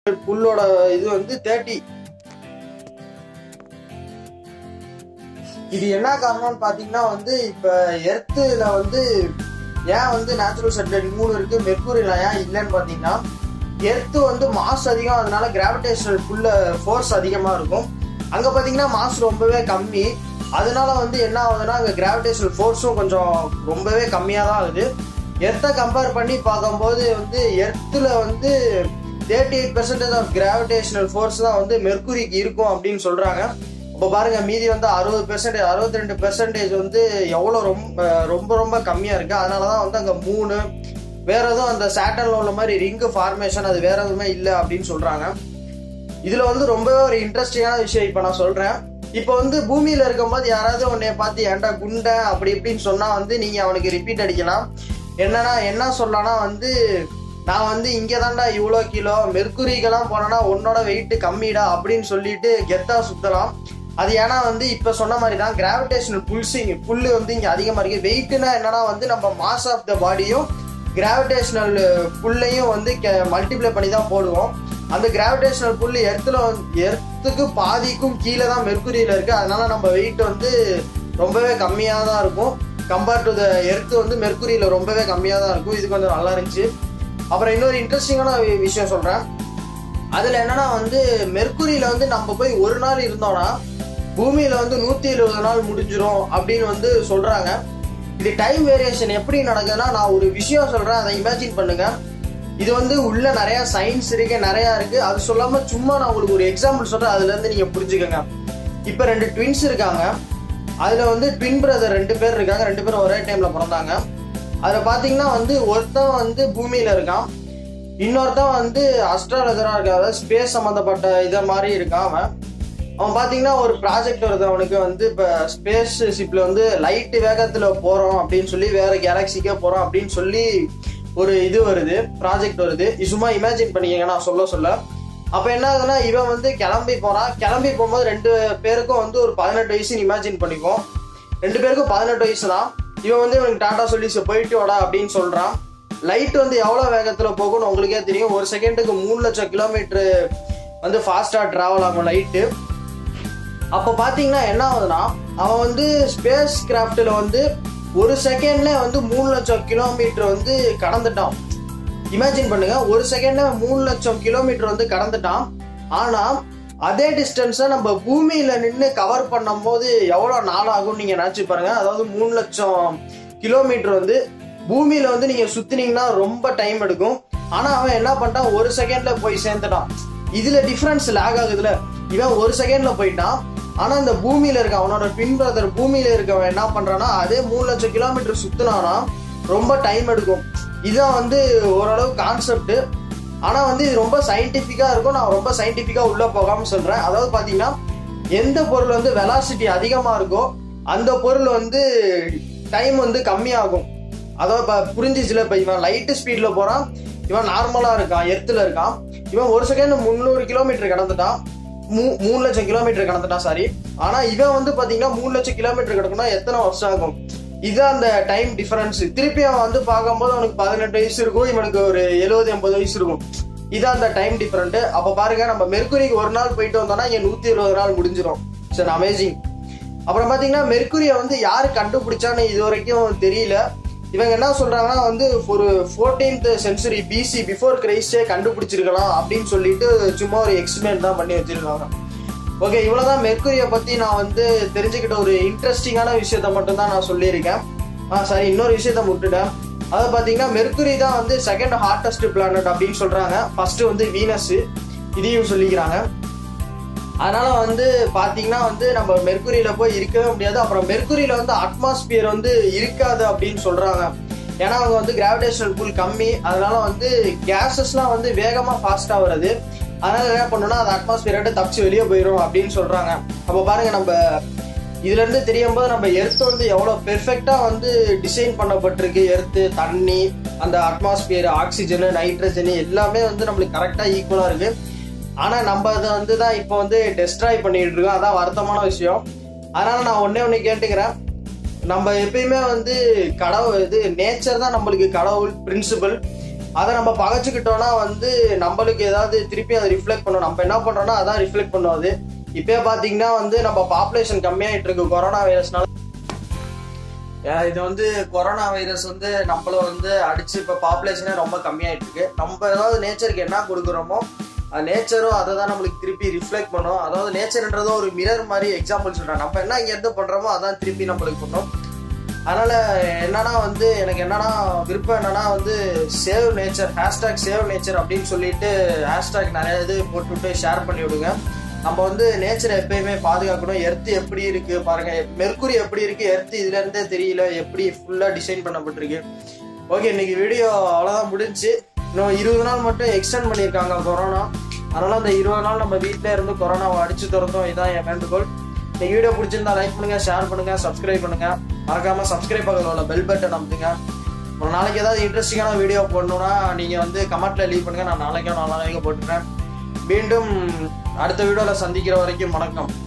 புல்லோட இது வந்து தேர்ட்டி இது என்ன காரணம்னு பாத்தீங்கன்னா வந்து இப்ப எர்த்துல வந்து ஏன் வந்து நேச்சுரல் சேட்டலைட் மூணு இருக்கு மெர்குரில ஏன் இல்லைன்னு பாத்தீங்கன்னா எர்த்து வந்து மாஸ் அதிகம் அதனால கிராவிடேஷனல் புல்ல ஃபோர்ஸ் அதிகமா இருக்கும் அங்க பாத்தீங்கன்னா மாஸ் ரொம்பவே கம்மி அதனால வந்து என்ன ஆகுதுன்னா அங்க கிராவிடேஷனல் ஃபோர்ஸும் கொஞ்சம் ரொம்பவே கம்மியா தான் ஆகுது எர்த்தை கம்பேர் பண்ணி பார்க்கும்போது வந்து எர்த்துல வந்து thirty eight percentage of gravitational force தான் வந்து மெர்குரிக்கு இருக்கும் அப்படின்னு சொல்றாங்க இப்போ பாருங்க மீதி வந்து அறுபது பெர்சன்டேஜ் அறுபத்தி ரெண்டு பெர்சன்டேஜ் வந்து எவ்வளோ ரொம்ப ரொம்ப ரொம்ப கம்மியா இருக்கு அதனால தான் வந்து அங்கே மூணு வேற எதுவும் அந்த சேட்டன்ல உள்ள மாதிரி ரிங்கு ஃபார்மேஷன் அது வேற எதுவுமே இல்லை அப்படின்னு சொல்றாங்க இதுல வந்து ரொம்பவே ஒரு இன்ட்ரெஸ்டிங்கான விஷயம் இப்போ நான் சொல்றேன் இப்போ வந்து பூமியில இருக்கும்போது யாராவது உன்னைய பார்த்து ஏன்டா குண்டை அப்படி இப்படின்னு சொன்னா வந்து நீங்க அவனுக்கு ரிப்பீட் அடிக்கலாம் என்னன்னா என்ன சொல்லலாம்னா வந்து நான் வந்து இங்கே தான்டா இவ்வளோ கிலோ மெர்க்குரிக்கெல்லாம் போனேன்னா உன்னோட வெயிட் கம்மிடா அப்படின்னு சொல்லிட்டு கெத்தா சுத்தலாம் அது ஏன்னா வந்து இப்போ சொன்ன மாதிரி தான் கிராவிடேஷனல் புல்சிங் புல்லு வந்து இங்கே அதிகமாக இருக்கு வெயிட்னா என்னன்னா வந்து நம்ம மாஸ் ஆஃப் த பாடியும் கிராவிடேஷனல் புல்லையும் வந்து மல்டிப்ளை பண்ணி தான் போடுவோம் அந்த கிராவிடேஷனல் புல் எர்த்துல எர்த்துக்கு பாதிக்கும் கீழே தான் மெர்க்குரியில இருக்கு அதனால நம்ம வெயிட் வந்து ரொம்பவே கம்மியாக தான் இருக்கும் கம்பேர்ட் டு த எர்த்து வந்து மெர்க்குரியில ரொம்பவே கம்மியாக தான் இருக்கும் இது கொஞ்சம் நல்லா இருந்துச்சு அப்புறம் இன்னொரு இன்ட்ரெஸ்டிங்கான விஷயம் சொல்றேன் அதுல என்னன்னா வந்து மெர்க்குரியில வந்து நம்ம போய் ஒரு நாள் இருந்தோம்னா பூமியில வந்து நூத்தி எழுபது நாள் முடிஞ்சிரும் அப்படின்னு வந்து சொல்றாங்க இது டைம் வேரியேஷன் எப்படி நடக்குதுன்னா நான் ஒரு விஷயம் சொல்றேன் அதை இமேஜின் பண்ணுங்க இது வந்து உள்ள நிறைய சயின்ஸ் இருக்கு நிறைய இருக்கு அது சொல்லாம சும்மா நான் உங்களுக்கு ஒரு எக்ஸாம்பிள் சொல்றேன் அதுல இருந்து நீங்க புரிஞ்சுக்கோங்க இப்ப ரெண்டு ட்வின்ஸ் இருக்காங்க அதுல வந்து ட்வின் பிரதர் ரெண்டு பேர் இருக்காங்க ரெண்டு பேரும் ஒரே டைம்ல பிறந்தாங்க அதுல பாத்தீங்கன்னா வந்து ஒருத்தன் வந்து பூமியில இருக்கான் இன்னொருத்தன் வந்து அஸ்ட்ராலஜரா இருக்கான் அதாவது ஸ்பேஸ் சம்மந்தப்பட்ட இதை மாதிரி இருக்கான் அவன் அவன் பாத்தீங்கன்னா ஒரு ப்ராஜெக்ட் வருது அவனுக்கு வந்து இப்ப ஸ்பேஸ் ஷிப்ல வந்து லைட் வேகத்துல போறோம் அப்படின்னு சொல்லி வேற கேலக்சிக்கே போறோம் அப்படின்னு சொல்லி ஒரு இது வருது ப்ராஜெக்ட் வருது இது சும்மா இமேஜின் பண்ணிக்கங்க நான் சொல்ல சொல்ல அப்ப என்ன ஆகுதுன்னா இவன் வந்து கிளம்பி போறான் கிளம்பி போகும்போது ரெண்டு பேருக்கும் வந்து ஒரு பதினெட்டு வயசுன்னு இமேஜின் பண்ணிப்போம் ரெண்டு பேருக்கும் பதினெட்டு வயசு தான் இவன் வந்து இவனுக்கு டாடா சொல்லி "சரி, போயிட்டு வாடா அப்படின்னு சொல்றான் லைட் வந்து எவ்வளவு வேகத்துல போகும்னு உங்களுக்கே தெரியும் ஒரு செகண்டுக்கு மூணு லட்சம் கிலோமீட்டர் வந்து ஃபாஸ்டா டிராவல் ஆகும் லைட்டு அப்போ பார்த்தீங்கன்னா என்ன ஆகுதுன்னா அவன் வந்து ஸ்பேஸ் கிராஃப்டில் வந்து ஒரு செகண்ட்ல வந்து மூணு லட்சம் கிலோமீட்டர் வந்து கடந்துட்டான் இமேஜின் பண்ணுங்க ஒரு செகண்ட்ல மூணு லட்சம் கிலோமீட்டர் வந்து கடந்துட்டான் ஆனா அதே டிஸ்டன்ஸை நம்ம பூமியில நின்று கவர் பண்ணும் போது எவ்வளோ நாள் ஆகும் நீங்க நினைச்சு பாருங்க அதாவது மூணு லட்சம் கிலோமீட்டர் வந்து பூமியில வந்து நீங்க சுத்தினீங்கன்னா ரொம்ப டைம் எடுக்கும் ஆனா அவன் என்ன பண்ணிட்டான் ஒரு செகண்ட்ல போய் சேர்ந்துட்டான் இதுல டிஃபரன்ஸ் லேக் ஆகுதுல இவன் ஒரு செகண்ட்ல போயிட்டான் ஆனா இந்த பூமியில இருக்க அவனோட பின் பிரதர் பூமியில இருக்கவன் என்ன பண்றான்னா அதே மூணு லட்சம் கிலோமீட்டர் சுத்தினானா ரொம்ப டைம் எடுக்கும் இதுதான் வந்து ஓரளவு கான்செப்ட் ஆனா வந்து இது ரொம்ப சயின்டிபிக்கா இருக்கும் நான் ரொம்ப சயின்டிபிக்கா உள்ள போகாம சொல்றேன் அதாவது பாத்தீங்கன்னா எந்த பொருள் வந்து வெலாசிட்டி அதிகமா இருக்கோ அந்த பொருள் வந்து டைம் வந்து கம்மியாகும் அதாவது இப்ப புரிஞ்சிச்சுல இப்ப இவன் லைட் ஸ்பீட்ல போறான் இவன் நார்மலா இருக்கான் எர்த்துல இருக்கான் இவன் ஒரு செகண்ட் முந்நூறு கிலோமீட்டர் கடந்துட்டான் மூ- மூணு லட்சம் கிலோமீட்டர் கடந்துட்டான் சாரி ஆனா இவன் வந்து பாத்தீங்கன்னா மூணு லட்சம் கிலோமீட்டர் கிடக்குன்னா எத்தனை வருஷம் ஆகும் இதுதான் அந்த டைம் டிஃபரன்ஸ் திருப்பி அவன் வந்து பார்க்கும்போது அவனுக்கு பதினெட்டு வயசு இருக்கும் இவனுக்கு ஒரு எழுபது எண்பது வயசு இருக்கும் இதான் அந்த டைம் டிஃபரெண்ட் அப்ப பாருங்க நம்ம மெர்க்குரிக்கு ஒரு நாள் போயிட்டு வந்தோம்னா இங்க நூத்தி இருபது நாள் முடிஞ்சிடும் சரி அமேசிங் அப்புறம் பாத்தீங்கன்னா மெர்க்குரியை வந்து யாரு கண்டுபிடிச்சான்னு இது வரைக்கும் தெரியல இவங்க என்ன சொல்றாங்கன்னா வந்து ஒரு ஃபோர்டீன்த் சென்ச்சுரி பிசி பிஃபோர் கிரைஸ்டே கண்டுபிடிச்சிருக்கலாம் அப்படின்னு சொல்லிட்டு சும்மா ஒரு எக்ஸ்பிளைன் தான் பண்ணி வச்சிருக்காங்க ஓகே இவ்வளவுதான் மெர்க்குரியை பத்தி நான் வந்து தெரிஞ்சுக்கிட்ட ஒரு இன்ட்ரெஸ்டிங்கான விஷயத்த மட்டும் தான் நான் சொல்லியிருக்கேன் ஆ சரி இன்னொரு விஷயத்த விட்டுட்டேன் அதாவது பாத்தீங்கன்னா மெர்க்குரி தான் வந்து செகண்ட் ஹார்டஸ்ட் பிளானட் அப்படின்னு சொல்றாங்க ஃபர்ஸ்ட் வந்து வீனஸ் இதையும் சொல்லிக்கிறாங்க அதனால வந்து பாத்தீங்கன்னா வந்து நம்ம மெர்க்குரியில போய் இருக்கவே முடியாது அப்புறம் மெர்க்குரியில வந்து அட்மாஸ்பியர் வந்து இருக்காது அப்படின்னு சொல்றாங்க ஏன்னா அவங்க வந்து கிராவிடேஷனல் புல் கம்மி அதனால வந்து கேசஸ்லாம் வந்து வேகமா ஃபாஸ்டா வருது அதனால என்ன பண்ணணும்னா அந்த அட்மாஸ்பியர் விட்டு தப்பிச்சு வெளியே போயிடும் அப்படின்னு சொல்றாங்க அப்ப பாருங்க நம்ம இதுல இருந்து தெரியும் போது நம்ம எர்த் வந்து எவ்வளவு பெர்ஃபெக்டா வந்து டிசைன் பண்ணப்பட்டிருக்கு எர்த்து தண்ணி அந்த அட்மாஸ்பியர் ஆக்சிஜன் நைட்ரஜன் எல்லாமே வந்து நம்மளுக்கு கரெக்டா ஈக்குவலா இருக்கு ஆனா நம்ம அதை வந்து தான் இப்போ வந்து டெஸ்ட்ராய் பண்ணிட்டு இருக்கோம் அதான் வருத்தமான விஷயம் அதனால நான் ஒன்னே ஒண்ணு கேட்டுக்கிறேன் நம்ம எப்பயுமே வந்து கடவுள் இது நேச்சர் தான் நம்மளுக்கு கடவுள் பிரின்சிபல் அதை நம்ம பகைச்சுக்கிட்டோம்னா வந்து நம்மளுக்கு ஏதாவது திருப்பி அதை ரிஃப்ளெக்ட் பண்ணும் நம்ம என்ன பண்றோம்னா அதான் ரிஃப்ளெக்ட் பண்ணும் அது இப்பயே பாத்தீங்கன்னா வந்து நம்ம பாப்புலேஷன் கம்மியாயிட்டு இருக்கு கொரோனா வைரஸ்னால ஏன் இது வந்து கொரோனா வைரஸ் வந்து நம்மள வந்து அடிச்சு இப்ப பாப்புலேஷனே ரொம்ப கம்மியாயிட்டு இருக்கு நம்ம ஏதாவது நேச்சருக்கு என்ன கொடுக்குறோமோ நேச்சரும் அதை தான் நம்மளுக்கு திருப்பி ரிஃப்ளெக்ட் பண்ணும் அதாவது நேச்சர்ன்றது ஒரு மிரர் மாதிரி எக்ஸாம்பிள் சொல்றேன் நம்ம என்ன இங்க இருந்து பண்றோமோ அதான் திருப்பி நம்மளுக்கு பண்ணும் அதனால என்னன்னா வந்து எனக்கு என்னன்னா விருப்பம் என்னன்னா வந்து save nature hashtag save nature அப்படின்னு சொல்லிட்டு ஹேஷ்டாக் நிறைய இது போட்டுவிட்டு ஷேர் பண்ணி விடுங்க நம்ம வந்து நேச்சரை எப்பயுமே பாதுகாக்கணும் எர்த்து எப்படி இருக்கு பாருங்க மெர்க்குரி எப்படி இருக்கு எர்த்து இதுல இருந்தே தெரியல எப்படி ஃபுல்லா டிசைன் பண்ணப்பட்டிருக்கு ஓகே இன்னைக்கு வீடியோ அவ்வளவுதான் முடிஞ்சு இன்னும் இருபது நாள் மட்டும் எக்ஸ்டெண்ட் பண்ணியிருக்காங்க கொரோனா அதனால அந்த இருபது நாள் நம்ம வீட்டில இருந்து கொரோனாவை அடிச்சு திறந்தோம் இதான் என் வேண்டுகோள் இந்த வீடியோ பிடிச்சிருந்தா லைக் பண்ணுங்க ஷேர் பண்ணுங்க சப்ஸ்கிரைப் பண்ணுங்க மறக்காம சப்ஸ்கிரைப் பக்கத்தில் உள்ள பெல் பட்டன் அமுத்துங்க ஒரு நாளைக்கு ஏதாவது இன்ட்ரெஸ்டிங்கான வீடியோ போடணும்னா நீங்க வந்து கமெண்ட்ல லீவ் பண்ணுங்க நான் நாளைக்கோ நாளைக்கோ போட்டுறேன் மீண்டும் அடுத்த வீடியோல சந்திக்கிற வரைக்கும் வணக்கம்